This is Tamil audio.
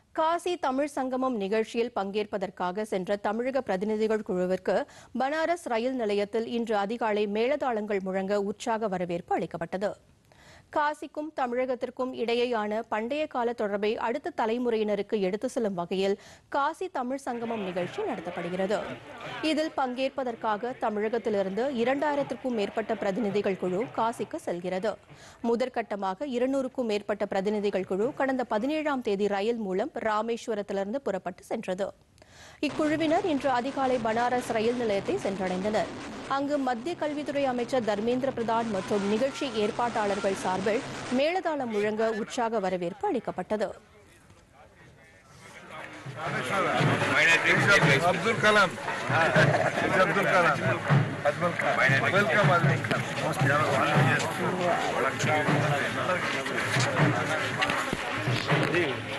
காசி தமிழ் சங்கமம் நிகழ்ச்சியில் பங்கேற்பதற்காக சென்ற தமிழக பிரதிநிதிகள் குழுவிற்கு பனாரஸ் ரயில் நிலையத்தில் இன்று அதிகாலை மேளதாளங்கள் முழங்க உற்சாக வரவேற்பு அளிக்கப்பட்டது காசிக்கும் தமிழகத்திற்கும் இடையேயான பண்டைய கால தொடர்பை அடுத்த தலைமுறையினருக்கு எடுத்து செல்லும் வகையில் காசி தமிழ் சங்கமம் நிகழ்ச்சி நடத்தப்படுகிறது இதில் பங்கேற்பதற்காக தமிழகத்திலிருந்து இரண்டாயிரத்திற்கும் மேற்பட்ட பிரதிநிதிகள் குழு காசிக்கு செல்கிறது முதற்கட்டமாக இருநூறுக்கும் மேற்பட்ட பிரதிநிதிகள் குழு கடந்த பதினேழாம் தேதி ரயில் மூலம் ராமேஸ்வரத்திலிருந்து புறப்பட்டு சென்றது இக்குழுவினர் இன்று அதிகாலை பனாரஸ் ரயில் நிலையத்தை சென்றடைந்தனர் அங்கு மத்திய கல்வித்துறை அமைச்சர் தர்மேந்திர பிரதான் மற்றும் நிகழ்ச்சி ஏற்பாட்டாளர்கள் சார்பில் மேளதாளம் முழங்க உற்சாக வரவேற்பு அளிக்கப்பட்டது Abdul Kalam. It's Abdul Kalam. Abdul Kalam. Welcome, Abdul Kalam.